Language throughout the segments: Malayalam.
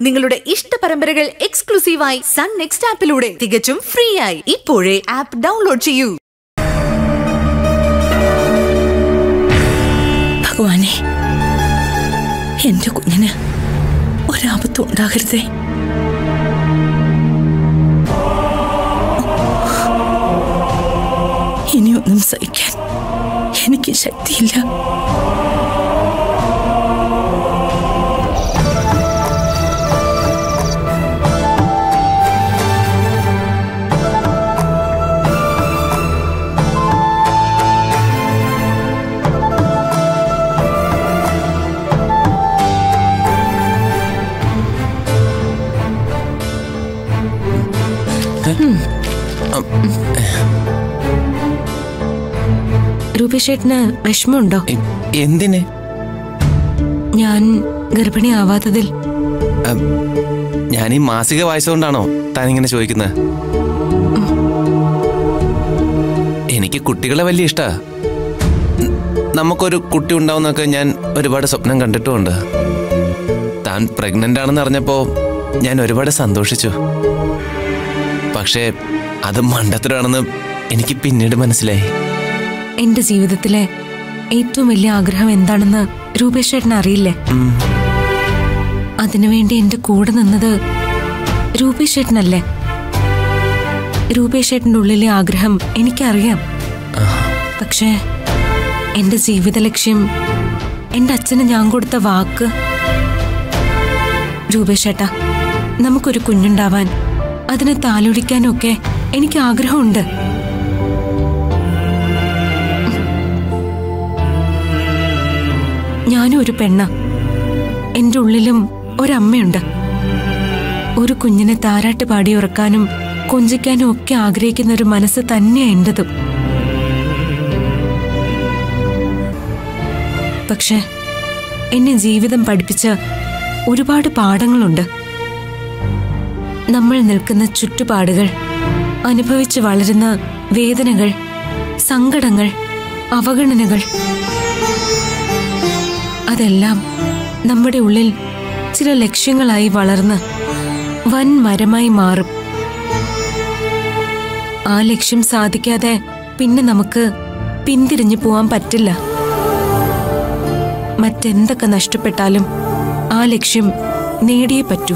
നിങ്ങളുടെ ഇഷ്ട പരമ്പരകൾ എക്സ്ക്ലൂസീവായി സൺ നെക്സ്റ്റ് ആപ്പിലൂടെ തികച്ചും ഫ്രീ ആയി ഇപ്പോഴേ ആപ്പ് ഡൗൺലോഡ് ചെയ്യൂ ഭഗവാനെ എന്റെ കുഞ്ഞിന് ഒരാപത്തും ഉണ്ടാകരുതേ ഇനിയൊന്നും സഹിക്കാൻ എനിക്ക് ശക്തിയില്ല രൂപേഷേട്ടന് വിഷമമുണ്ടോ എ- എന്തിന് ഞാൻ ഗർഭിണി ആവാത്തതിൽ അം, ഞാൻ ഈ മാസിക വായിച്ചുകൊണ്ടാണോ താൻ ഇങ്ങനെ ചോദിക്കുന്നത് എനിക്ക് കുട്ടികളെ വലിയ ഇഷ്ടാ ന- നമുക്കൊരു കുട്ടി ഉണ്ടാവുന്നൊക്കെ ഞാൻ ഒരുപാട് സ്വപ്നം കണ്ടിട്ടുമുണ്ട് താൻ പ്രഗ്നന്റ് ആണെന്ന് അറിഞ്ഞപ്പോ ഞാൻ ഒരുപാട് സന്തോഷിച്ചു പക്ഷേ അത് മണ്ടത്തരാണെന്ന് എനിക്ക് പിന്നീട് മനസ്സിലായി എന്റെ ജീവിതത്തിലെ ഏറ്റവും വലിയ ആഗ്രഹം എന്താണെന്ന് രൂപേഷേട്ടന് അറിയില്ലേ ഉം. അതിനുവേണ്ടി എന്റെ കൂടെ നിന്നത് രൂപേഷേട്ടനല്ലേ രൂപേഷേട്ടന്റെ ഉള്ളിലെ ആഗ്രഹം എനിക്കറിയാം പക്ഷേ എന്റെ ജീവിത ലക്ഷ്യം എന്റെ അച്ഛന് ഞാൻ കൊടുത്ത വാക്ക് രൂപേഷേട്ടാ നമുക്കൊരു കുഞ്ഞുണ്ടാവാൻ അതിനെ താലൊടിക്കാനും ഒക്കെ എനിക്ക് ആഗ്രഹമുണ്ട് ഞാനും ഒരു പെണ്ണ എന്റെ ഉള്ളിലും ഒരമ്മയുണ്ട് ഒരു കുഞ്ഞിനെ താരാട്ട് പാടി ഉറക്കാനും കൊഞ്ചിക്കാനും ഒക്കെ ആഗ്രഹിക്കുന്ന ഒരു മനസ്സ് തന്നെയാ എന്റതും പക്ഷെ എന്നെ ജീവിതം പഠിപ്പിച്ച ഒരുപാട് പാഠങ്ങളുണ്ട് നമ്മൾ നിൽക്കുന്ന ചുറ്റുപാടുകൾ അനുഭവിച്ച് വളരുന്ന വേദനകൾ സങ്കടങ്ങൾ അവഗണനകൾ അതെല്ലാം നമ്മുടെ ഉള്ളിൽ ചില ലക്ഷ്യങ്ങളായി വളർന്ന് വൻ മരമായി മാറും ആ ലക്ഷ്യം സാധിക്കാതെ പിന്നെ നമുക്ക് പിന്തിരിഞ്ഞു പോവാൻ പറ്റില്ല മറ്റെന്തൊക്കെ നഷ്ടപ്പെട്ടാലും ആ ലക്ഷ്യം നേടിയേ പറ്റൂ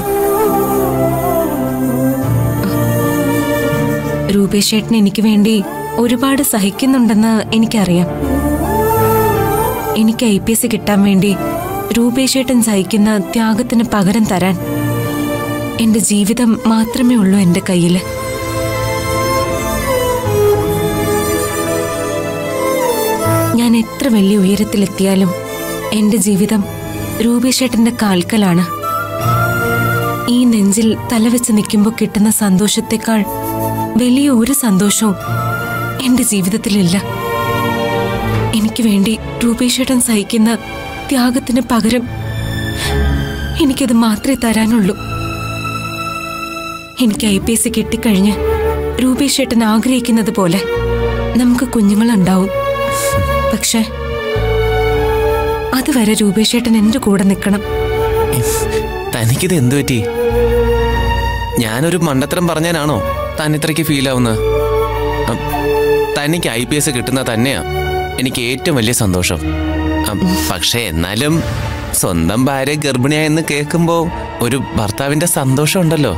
രൂപേഷേട്ടൻ എനിക്ക് വേണ്ടി ഒരുപാട് സഹിക്കുന്നുണ്ടെന്ന് എനിക്കറിയാം എനിക്ക് ഐ പി എസ് കിട്ടാൻ വേണ്ടി രൂപേഷേട്ടൻ സഹിക്കുന്ന ത്യാഗത്തിന് പകരം തരാൻ എന്റെ ജീവിതം മാത്രമേ ഉള്ളൂ എന്റെ കയ്യില് ഞാൻ എത്ര വലിയ ഉയരത്തിലെത്തിയാലും എന്റെ ജീവിതം രൂപേഷേട്ടന്റെ കാൽക്കലാണ് ഈ നെഞ്ചിൽ തലവെച്ച് നിൽക്കുമ്പോൾ കിട്ടുന്ന സന്തോഷത്തെക്കാൾ വലിയ ഒരു സന്തോഷവും എന്റെ ജീവിതത്തിലില്ല എനിക്ക് വേണ്ടി രൂപേഷേട്ടൻ സഹിക്കുന്ന ത്യാഗത്തിന് പകരം എനിക്കത് മാത്രമേ തരാനുള്ളൂ എനിക്ക് ഐ പി എസ് കിട്ടിക്കഴിഞ്ഞ് രൂപേഷേട്ടൻ ആഗ്രഹിക്കുന്നത് പോലെ നമുക്ക് കുഞ്ഞുങ്ങളുണ്ടാവും പക്ഷെ അതുവരെ രൂപേഷേട്ടൻ എന്റെ കൂടെ നിൽക്കണം തനിക്കിത് എന്തു പറ്റി ഞാനൊരു മണ്ടത്തരം പറഞ്ഞാനാണോ താൻ ഇത്രയ്ക്ക് ഫീൽ ആവുന്നത് അം, തനിക്ക് ഐ പി എസ് കിട്ടുന്ന തന്നെയാ എനിക്ക് ഏറ്റവും വലിയ സന്തോഷം അം, പക്ഷേ എന്നാലും സ്വന്തം ഭാര്യ ഗർഭിണിയായെന്ന് കേൾക്കുമ്പോൾ ഒരു ഭർത്താവിന്റെ സന്തോഷം ഉണ്ടല്ലോ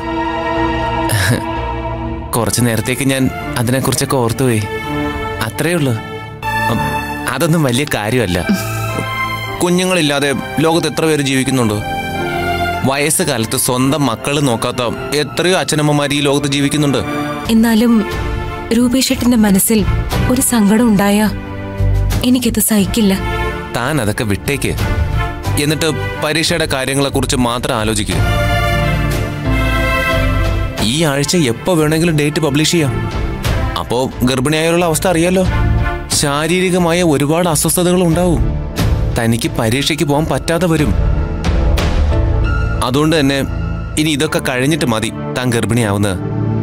കുറച്ചു നേരത്തേക്ക് ഞാൻ അതിനെക്കുറിച്ചൊക്കെ ഓർത്തുപോയി അത്രേ ഉള്ളൂ അം, അതൊന്നും വലിയ കാര്യമല്ല കുഞ്ഞുങ്ങളില്ലാതെ ലോകത്ത് എത്ര പേര് ജീവിക്കുന്നുണ്ടോ വയസ്സ് കാലത്ത് സ്വന്തം മക്കൾ നോക്കാത്ത എത്രയോ അച്ഛനമ്മമാർ ഈ ലോകത്ത് ജീവിക്കുന്നുണ്ട് എന്നാലും രൂപേഷേട്ടന്റെ മനസ്സിൽ ഒരു സങ്കടം ഉണ്ടായ എനിക്കത് സഹിക്കില്ല താൻ അതൊക്കെ വിട്ടേക്ക് എന്നിട്ട് പരീക്ഷയുടെ കാര്യങ്ങളെക്കുറിച്ച് മാത്രം ആലോചിക്കുക ഈ ആഴ്ച എപ്പോ വേണമെങ്കിലും ഡേറ്റ് പബ്ലിഷ് ചെയ്യാം അപ്പോ ഗർഭിണിയായുള്ള അവസ്ഥ അറിയാലോ ശാരീരികമായ ഒരുപാട് അസ്വസ്ഥതകൾ ഉണ്ടാവും തനിക്ക് പരീക്ഷയ്ക്ക് പോകാൻ പറ്റാതെ വരും അതുകൊണ്ട് തന്നെ ഇനി ഇതൊക്കെ കഴിഞ്ഞിട്ട് മതി താൻ ഗർഭിണിയാവുന്നത്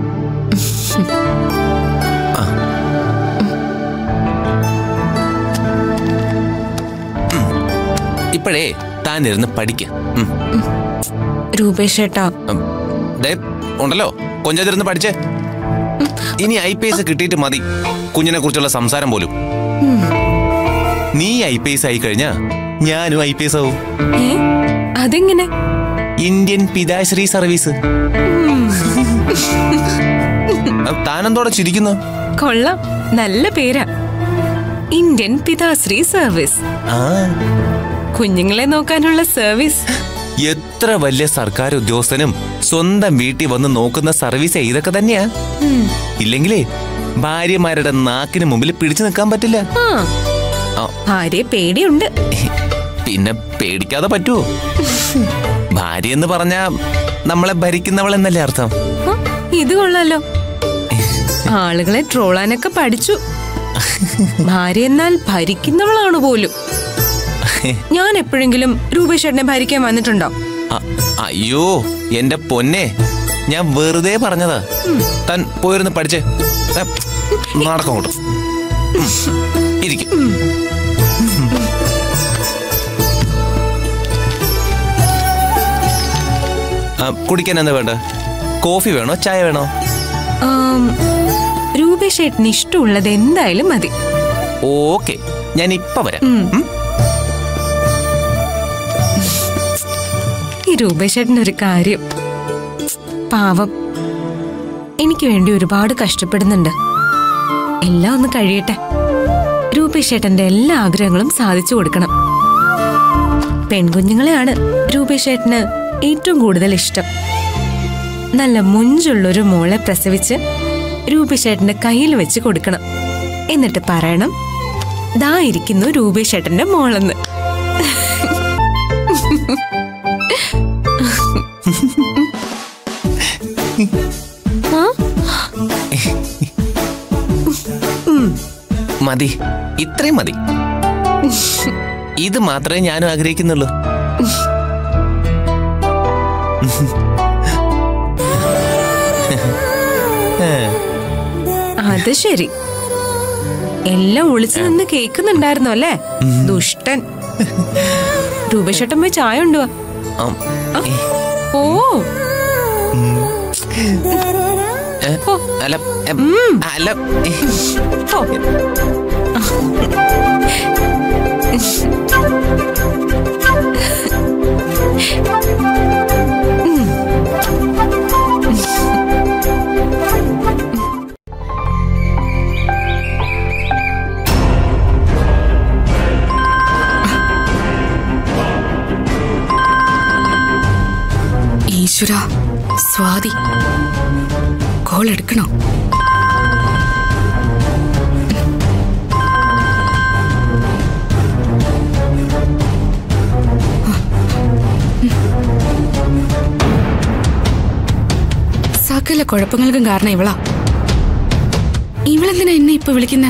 ആ. ഉം. ഇപ്പോഴേ താൻ ഇരുന്ന് പഠിക്ക രൂപേഷ് ഏട്ടാ ഉം, ദേ, ഉണ്ടല്ലോ കൊഞ്ചതിരുന്ന് പഠിച്ചേ ഇനി ഐ പി എസ് കിട്ടിയിട്ട് മതി കുഞ്ഞിനെ കുറിച്ചുള്ള സംസാരം പോലും നീ ഐ പി എസ് ആയി കഴിഞ്ഞാ ഞാനും ഐ പി എസ് ആവും ഏ അതെങ്ങനെ ഇന്ത്യൻ പിതാശ്രീ സർവീസ് അത് താനെന്തോടെ ചിരിക്കുന്നു കൊള്ളാം നല്ല പേരാ ഇന്ത്യൻ പിതാശ്രീ സർവീസ് ആ കുഞ്ഞുങ്ങളെ നോക്കാനുള്ള സർവീസ് എത്ര വലിയ സർക്കാർ ഉദ്യോഗസ്ഥനും സ്വന്തം വീട്ടിൽ വന്ന് നോക്കുന്ന സർവീസ് ഇതൊക്കെ തന്നെയാ ഇല്ലെങ്കിലേ ഭാര്യമാരുടെ നാക്കിന് മുമ്പിൽ പിടിച്ചു നിൽക്കാൻ പറ്റില്ല ആ ആ, ഭാര്യയെ പേടിയുണ്ട് പിന്നെ പേടിക്കാതെ പറ്റുമോ ഭാര്യ എന്ന് പറഞ്ഞാ നമ്മളെ ഭരിക്കുന്നവൾ എന്നല്ലേ അർത്ഥം ആ, ഇത് കൊള്ളാലോ ആളുകളെ ട്രോളാനൊക്കെ പഠിച്ചു ഭാര്യ എന്നാൽ ഭരിക്കുന്നവളാണ് പോലും ഞാൻ എപ്പോഴെങ്കിലും രൂപേഷേട്ടനെ ഭരിക്കാൻ വന്നിട്ടുണ്ടോ അ- അയ്യോ എന്റെ പൊന്നെ ഞാൻ വെറുതെ പറഞ്ഞതാ താൻ പോയിരുന്ന് പഠിച്ചേ ദാ, നടക്കം കൂട്ടും ഇരിക്കും ആ, കുടിക്കാൻ എന്താ വേണ്ട കോഫി വേണോ ചായ വേണോ ആം, രൂപേഷേട്ടന് ഇഷ്ടമുള്ളത് എന്തായാലും മതി ഓക്കെ ഞാൻ ഇപ്പൊ വരാം ഉം? ഈ രൂപേഷേട്ടനൊരു കാര്യം പാവം എനിക്ക് വേണ്ടി ഒരുപാട് കഷ്ടപ്പെടുന്നുണ്ട് എല്ലാം ഒന്ന് കഴിയട്ടെ രൂപേഷേട്ടന്റെ എല്ലാ ആഗ്രഹങ്ങളും സാധിച്ചു കൊടുക്കണം പെൺകുഞ്ഞുങ്ങളെയാണ് രൂപേഷേട്ടന് ഏറ്റവും കൂടുതൽ ഇഷ്ടം നല്ല മുഞ്ചുള്ളൊരു മോളെ പ്രസവിച്ച് രൂപേഷേട്ടന്റെ കയ്യിൽ വെച്ച് കൊടുക്കണം എന്നിട്ട് പറയണം ദാ ഇരിക്കുന്നു രൂപേഷേട്ടന്റെ മോളെന്ന് ആ മതി ഇത്രയും മതി ഇത് മാത്രമേ ഞാനും ആഗ്രഹിക്കുന്നുള്ളൂ അത് ശരി എല്ലാം ഒളിച്ചു നിന്ന് കേൾക്കുന്നുണ്ടായിരുന്നോ അല്ലേ ദുഷ്ടൻ രൂപശട്ടം പോയി ചായ ഉണ്ടോ ആം. ഓ ഏ, അല്ല എം, അല്ല ഏ, ഓ. ഈശ്വര സ്വാതി കോൾ എടുക്കണോ സകല കുഴപ്പങ്ങൾക്കും കാരണം ഇവളാ ഇവളെന്തിനാ എന്നെ ഇപ്പൊ വിളിക്കുന്നെ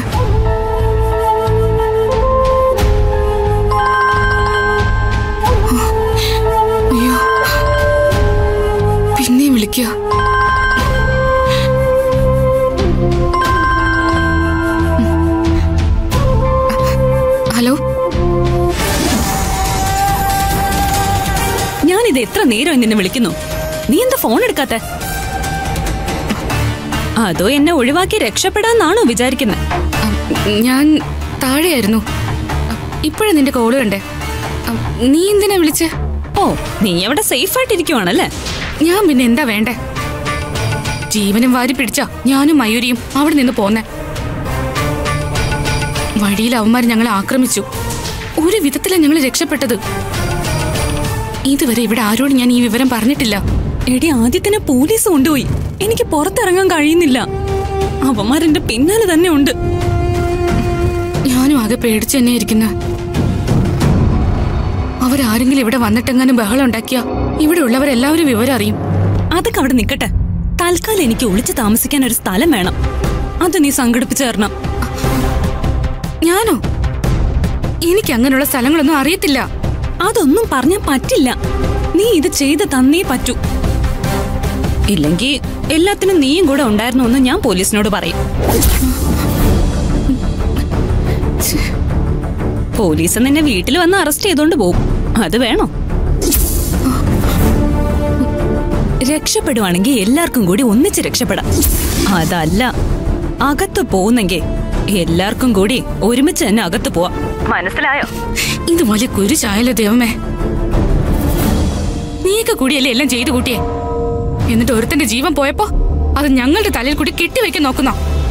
അയ്യോ പിന്നെയും വിളിക്കുക ഹലോ ഞാനിത് എത്ര നേരം നിന്നെ വിളിക്കുന്നു നീ എന്താ ഫോൺ എടുക്കാത്ത അതോ എന്നെ ഒഴിവാക്കി രക്ഷപ്പെടാന്നാണോ വിചാരിക്കുന്നത് അം, ഞാൻ താഴെയായിരുന്നു ഇപ്പോഴാ നിന്റെ കോള് കണ്ടേ അം, നീ എന്തിനാ വിളിച്ചേ ഓ നീ അവിടെ സേഫ് ആയിട്ടിരിക്കുവാണല്ലേ ഞാൻ പിന്നെ എന്താ വേണ്ടേ ജീവനും വാരി പിടിച്ച ഞാനും മയൂരിയും അവിടെ നിന്ന് പോന്നെ വഴിയിൽ അവന്മാർ ഞങ്ങളെ ആക്രമിച്ചു ഒരു വിധത്തിലാണ് ഞങ്ങൾ രക്ഷപ്പെട്ടത് ഇതുവരെ ഇവിടെ ആരോടും ഞാൻ ഈ വിവരം പറഞ്ഞിട്ടില്ല എടി ആദ്യത്തിനെ പോലീസ് കൊണ്ടുപോയി എനിക്ക് പുറത്തിറങ്ങാൻ കഴിയുന്നില്ല അവന്മാരെന്റെ പിന്നാലെ തന്നെ ഉണ്ട് ഞാനും ആകെ പേടിച്ചു തന്നെ ഇരിക്കുന്ന അവരാരെങ്കിലും ഇവിടെ വന്നിട്ടെങ്ങാനും ബഹളം ഉണ്ടാക്കിയ ഇവിടെ ഉള്ളവരെല്ലാവരും വിവരം അറിയും അതൊക്കെ അവിടെ നിക്കട്ടെ തൽക്കാലം എനിക്ക് ഒളിച്ചു താമസിക്കാൻ ഒരു സ്ഥലം വേണം അത് നീ സംഘടിപ്പിച്ചു തരണം ഞാനോ എനിക്ക് അങ്ങനെയുള്ള സ്ഥലങ്ങളൊന്നും അറിയത്തില്ല അതൊന്നും പറഞ്ഞാൽ പറ്റില്ല നീ ഇത് ചെയ്ത് തന്നേ പറ്റൂ ഇല്ലെങ്കിൽ എല്ലാത്തിനും നീയും കൂടെ ഉണ്ടായിരുന്നു എന്ന് ഞാൻ പോലീസിനോട് പറയും പോലീസ് നിന്നെ വീട്ടിൽ വന്ന് അറസ്റ്റ് ചെയ്തോണ്ട് പോകും അത് വേണോ രക്ഷപ്പെടുവാണെങ്കിൽ എല്ലാവർക്കും കൂടി ഒന്നിച്ച് രക്ഷപ്പെടാം അതല്ല അകത്ത് പോകുന്നെങ്കിൽ എല്ലാവർക്കും കൂടി ഒരുമിച്ച് തന്നെ അകത്ത് പോവാം മനസ്സിലായോ ഇത് വലിയ കുരിശായല്ലോ ദൈവമേ നീയൊക്കെ കൂടിയല്ലേ എല്ലാം ചെയ്തു കൂട്ടിയേ എന്നിട്ട് ഒരുത്തന്റെ ജീവൻ പോയപ്പോ അത് ഞങ്ങളുടെ തലയിൽ കൂടി കെട്ടിവെക്കാൻ നോക്കുന്നോ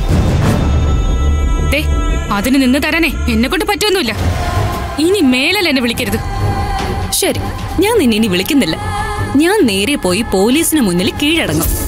ദേ അതിന് നിന്ന് തരാനേ എന്നെ കൊണ്ട് പറ്റുമൊന്നുമില്ല ഇനി മേലല്ല എന്നെ വിളിക്കരുത് ശരി ഞാൻ നിന്നെ ഇനി വിളിക്കുന്നില്ല ഞാൻ നേരെ പോയി പോലീസിന് മുന്നിൽ കീഴടങ്ങും